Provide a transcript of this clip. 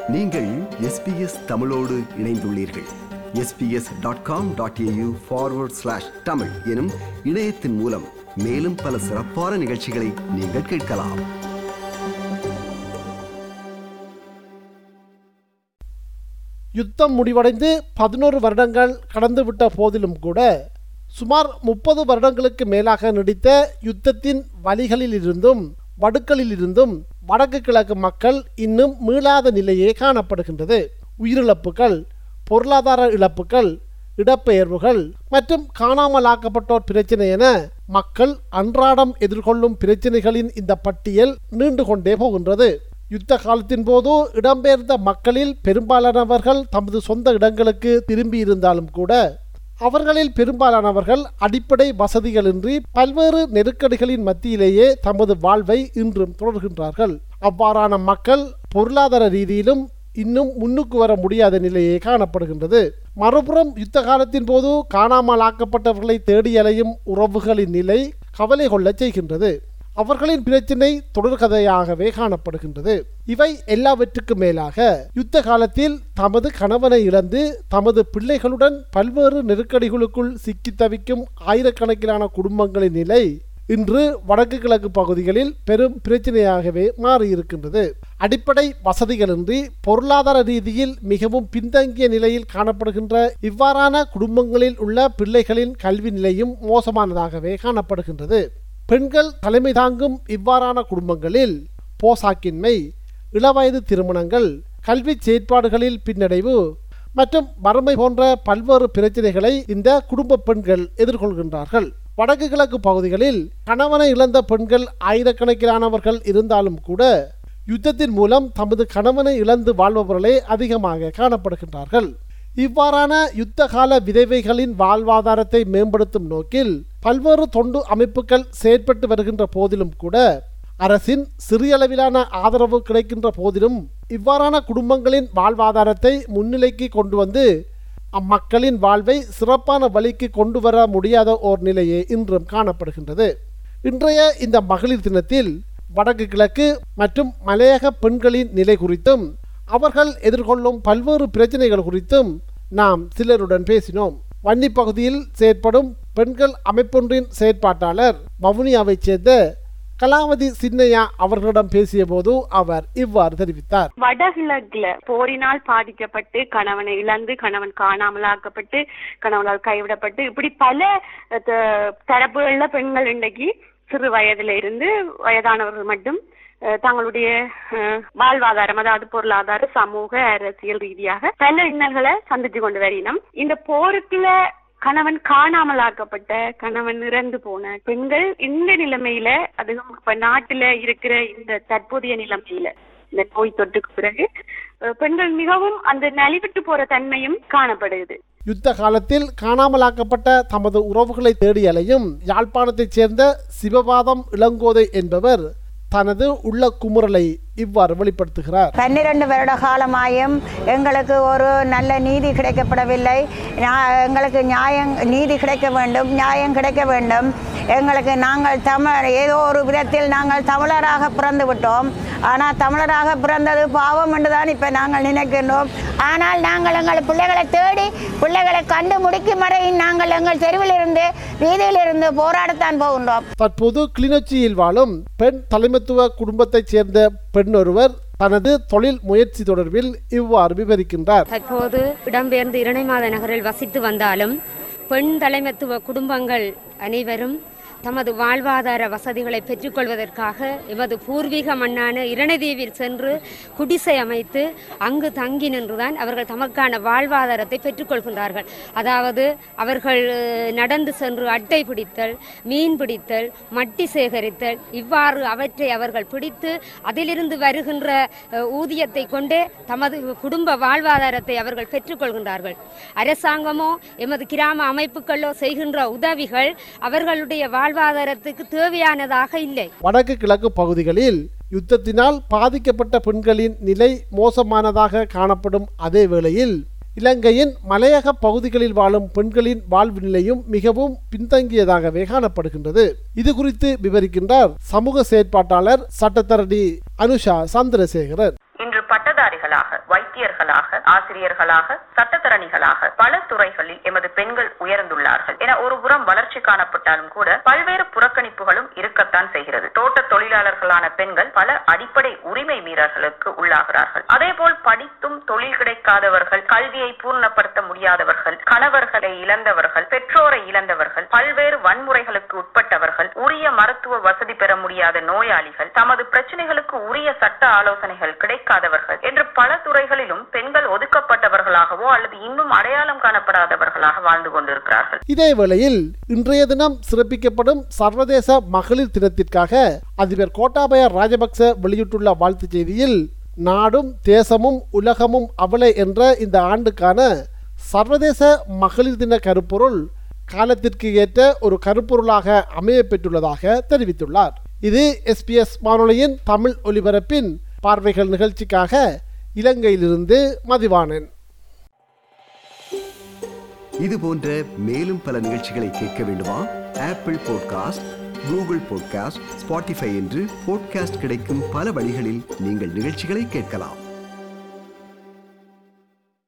நீங்கள் எஸ்பிஎஸ் தமிழோடு இணைந்துள்ளீர்கள் SBS dot com dot AU forward slash Tamil எனும் இணையத்தின் மூலம் மேலும் பல சிறப்பான நிகழ்ச்சிகளை நீங்கள் கேட்கலாம் யுத்தம் முடிவடைந்து பதினோரு வருடங்கள் கடந்துவிட்ட போதிலும் கூட சுமார் முப்பது வருடங்களுக்கு மேலாக நீடித்த யுத்தத்தின் வழிகளிலிருந்தும் வடுக்களிலிருந்தும் வடக்கு கிழக்கு மக்கள் இன்னும் மீளாத நிலையே காணப்படுகின்றது உயிரிழப்புகள் பொருளாதார இழப்புகள் இடப்பெயர்வுகள் மற்றும் காணாமலாக்கப்பட்டோர் பிரச்சினை என மக்கள் அன்றாடம் எதிர்கொள்ளும் பிரச்சினைகளின் இந்த பட்டியல் நீண்டு கொண்டே போகின்றது யுத்த காலத்தின் போது இடம்பெயர்ந்த மக்களில் பெரும்பாலானவர்கள் தமது சொந்த இடங்களுக்கு திரும்பியிருந்தாலும் கூட அவர்களில் பெரும்பாலானவர்கள் அடிப்படை வசதிகளின்றி பல்வேறு நெருக்கடிகளின் மத்தியிலேயே தமது வாழ்வை இன்றும் தொடர்கின்றார்கள் அவ்வாறான மக்கள் பொருளாதார ரீதியிலும் இன்னும் முன்னுக்கு வர முடியாத நிலையே காணப்படுகின்றது மறுபுறம் யுத்த காலத்தின் போது காணாமல் ஆக்கப்பட்டவர்களை தேடி அலையும் உறவுகளின் நிலை கவலை கொள்ளச் செய்கின்றது அவர்களின் பிரச்சினை தொடர்கதையாகவே காணப்படுகின்றது இவை எல்லாவற்றுக்கும் மேலாக யுத்த காலத்தில் தமது கணவனை இழந்து தமது பிள்ளைகளுடன் பல்வேறு நெருக்கடிகளுக்குள் சிக்கித் தவிக்கும் ஆயிரக்கணக்கிலான குடும்பங்களின் நிலை இன்று வடக்கு கிழக்கு பகுதிகளில் பெரும் பிரச்சனையாகவே மாறியிருக்கின்றது அடிப்படை வசதிகளின்றி பொருளாதார ரீதியில் மிகவும் பின்தங்கிய நிலையில் காணப்படுகின்ற இவ்வாறான குடும்பங்களில் உள்ள பிள்ளைகளின் கல்வி நிலையும் மோசமானதாகவே காணப்படுகின்றது பெண்கள் தலைமை தாங்கும் இவ்வாறான குடும்பங்களில் போசாக்கின்மை இளவயது திருமணங்கள் கல்வி செயற்பாடுகளில் பின்னடைவு மற்றும் வறுமை போன்ற பல்வேறு பிரச்சனைகளை இந்த குடும்ப பெண்கள் எதிர்கொள்கின்றார்கள் வடக்கு கிழக்கு பகுதிகளில் கணவனை இழந்த பெண்கள் ஆயிரக்கணக்கிலானவர்கள் இருந்தாலும் கூட யுத்தத்தின் மூலம் தமது கணவனை இழந்து வாழ்பவர்களே அதிகமாக காணப்படுகின்றார்கள் இவ்வாறான யுத்த கால விதவைகளின் வாழ்வாதாரத்தை மேம்படுத்தும் நோக்கில் பல்வேறு தொண்டு அமைப்புகள் செயற்பட்டு வருகின்ற போதிலும் கூட அரசின் சிறியளவிலான ஆதரவு கிடைக்கின்ற போதிலும் இவ்வாறான குடும்பங்களின் வாழ்வாதாரத்தை முன்னிலைக்கு கொண்டு வந்து அம்மக்களின் வாழ்வை சிறப்பான வழிக்கு கொண்டு வர முடியாத ஓர் நிலையே இன்றும் காணப்படுகின்றது இன்றைய இந்த மகளிர் தினத்தில் வடக்கு கிழக்கு மற்றும் மலையக பெண்களின் நிலை குறித்தும் அவர்கள் எதிர்கொள்ளும் பல்வேறு பிரச்சனைகள் குறித்தும் நாம் சிலருடன் பேசினோம் வன்னி பகுதியில் செயற்படும் பெண்கள் அமைப்பொன்றின் செயற்பாட்டாளர் வவுனியாவைச் சேர்ந்த கலாவதி சின்னையா அவர்களிடம் பேசிய போது அவர் இவ்வாறு தெரிவித்தார் வடகிழக்குல போரினால் பாதிக்கப்பட்டு கணவனை இழந்து கணவன் காணாமலாக்கப்பட்டு கணவனால் கைவிடப்பட்டு இப்படி பல த- தரப்புகள்ல பெண்கள் இன்றைக்கு சிறு வயதுல இருந்து வயதானவர்கள் மட்டும் அஹ், தங்களுடைய அஹ், வாழ்வாதாரம் அதாவது பொருளாதார சமூக அரசியல் ரீதியாக பல இன்னல்களை சந்திச்சு கொண்டு வரினம் இந்த போருக்குள்ள கணவன் காணாமலாக்கப்பட்ட கணவன் இறந்து போன பெண்கள் இந்த நிலைமையில அதுவும் இப்ப நாட்டுல இருக்கிற இந்த தற்போதைய நிலைமையில இந்த நோய் தொற்றுக்கு பிறகு அஹ், பெண்கள் மிகவும் அந்த நலிவிட்டு போற தன்மையும் காணப்படுது யுத்த காலத்தில் காணாமலாக்கப்பட்ட தமது உறவுகளை தேடி அலையும் யாழ்ப்பாணத்தைச் சேர்ந்த சிவபாதம் இளங்கோதை என்பவர் தனது உள்ள குமுறலை இவ்வாறு வெளிப்படுத்துகிறார் பன்னிரண்டு வருட காலமாயும் எங்களுக்கு ஒரு நல்ல நீதி கிடைக்கப்படவில்லை நியா- எங்களுக்கு நியாயம் நீதி கிடைக்க வேண்டும் நியாயம் கிடைக்க வேண்டும் எங்களுக்கு நாங்கள் தமிழ் ஏதோ ஒரு விதத்தில் நாங்கள் தமிழராக பிறந்து விட்டோம் ஆனால் தமிழராக பிறந்தது பாவம் என்று தான் இப்போ நாங்கள் நினைக்கின்றோம் ஆனால் நாங்கள் எங்கள் பிள்ளைகளை தேடி பிள்ளைகளை கண்டு முடிக்கும் வரை நாங்கள் எங்கள் தெருவிலிருந்து வீதியிலிருந்து போராடத்தான் போகின்றோம் தற்போது கிளிநொச்சியில் வாழும் பெண் தலைமைத்துவ குடும்பத்தைச் சேர்ந்த பெண் ஒருவர் தனது தொழில் முயற்சி தொடர்பில் இவ்வாறு விவரிக்கின்றார் தற்போது இடம்பெயர்ந்து இரணைமாத நகரில் வசித்து வந்தாலும் பெண் தலைமைத்துவ குடும்பங்கள் அனைவரும் தமது வாழ்வாதார வசதிகளை பெற்றுக்கொள்வதற்காக எமது பூர்வீக மண்ணான இரணதீவில் சென்று குடிசை அமைத்து அங்கு தங்கி நின்றுதான் அவர்கள் தமக்கான வாழ்வாதாரத்தை பெற்றுக்கொள்கின்றார்கள் அதாவது அவர்கள் அஹ், நடந்து சென்று அட்டை பிடித்தல் மீன் பிடித்தல் மட்டி சேகரித்தல் இவ்வாறு அவற்றை அவர்கள் பிடித்து அதிலிருந்து வருகின்ற அஹ், ஊதியத்தை கொண்டே தமது குடும்ப வாழ்வாதாரத்தை அவர்கள் பெற்றுக்கொள்கின்றார்கள் அரசாங்கமோ எமது கிராம அமைப்புகளோ செய்கின்ற உதவிகள் அவர்களுடைய வாழ்வாதாரத்துக்கு தேவையானதாக இல்லை வடக்கு கிழக்கு பகுதிகளில் யுத்தத்தினால் பாதிக்கப்பட்ட பெண்களின் நிலை மோசமானதாக காணப்படும் அதே வேளையில் இலங்கையின் மலையக பகுதிகளில் வாழும் பெண்களின் வாழ்வு நிலையும் மிகவும் பின்தங்கியதாகவே காணப்படுகின்றது இது குறித்து விவரிக்கின்றார் சமூக செயற்பாட்டாளர் சட்டத்தரணி அனுஷா சந்திரசேகரன் இன்று பட்டதாரிகள் விஞ்ஞானிகளாக வைத்தியர்களாக ஆசிரியர்களாக சட்டத்தரணிகளாக பல துறைகளில் எமது பெண்கள் உயர்ந்துள்ளார்கள் என ஒரு புறம் வளர்ச்சி காணப்பட்டாலும் கூட பல்வேறு புறக்கணிப்புகளும் இருக்கத்தான் செய்கிறது தோட்ட தொழிலாளர்களான பெண்கள் பல அடிப்படை உரிமை மீறல்களுக்கு உள்ளாகிறார்கள் அதேபோல் படித்தும் தொழில் கிடைக்காதவர்கள் கல்வியை பூர்ணப்படுத்த முடியாதவர்கள் கணவர்களை இழந்தவர்கள் பெற்றோரை இழந்தவர்கள் பல்வேறு வன்முறைகளுக்கு உட்பட்டவர்கள் உரிய மருத்துவ வசதி பெற முடியாத நோயாளிகள் தமது பிரச்சனைகளுக்கு உரிய சட்ட ஆலோசனைகள் கிடைக்காதவர்கள் என்று பல துறைகளிலும் பெண்கள் ஒதுக்கப்பட்டவர்களாகவோ அல்லது இன்னும் அடையாளம் காணப்படாதவர்களாக வாழ்ந்து கொண்டிருக்கிறார்கள் இதே வேளையில் இன்றைய தினம் சிறப்பிக்கப்படும் சர்வதேச மகளிர் தினத்திற்காக அதிபர் கோட்டாபய ராஜபக்ச வெளியிட்டுள்ள வாழ்த்துச் செய்தியில் நாடும் தேசமும் உலகமும் அவளை என்ற இந்த ஆண்டுக்கான சர்வதேச மகளிர் தின கருப்பொருள் காலத்திற்கு ஏற்ற ஒரு கருப்பொருளாக அமைய பெற்றுள்ளதாக தெரிவித்துள்ளார் இது எஸ்பிஎஸ் வானொலியின் தமிழ் ஒலிபரப்பின் பார்வைகள் நிகழ்ச்சிக்காக இலங்கையிலிருந்து மதிவானன் இது போன்ற மேலும் பல நிகழ்ச்சிகளை கேட்க வேண்டுமா Apple podcast Google podcast Spotify என்று பாட்காஸ்ட் கிடைக்கும் பல வழிகளில் நீங்கள் நிகழ்ச்சிகளை கேட்கலாம்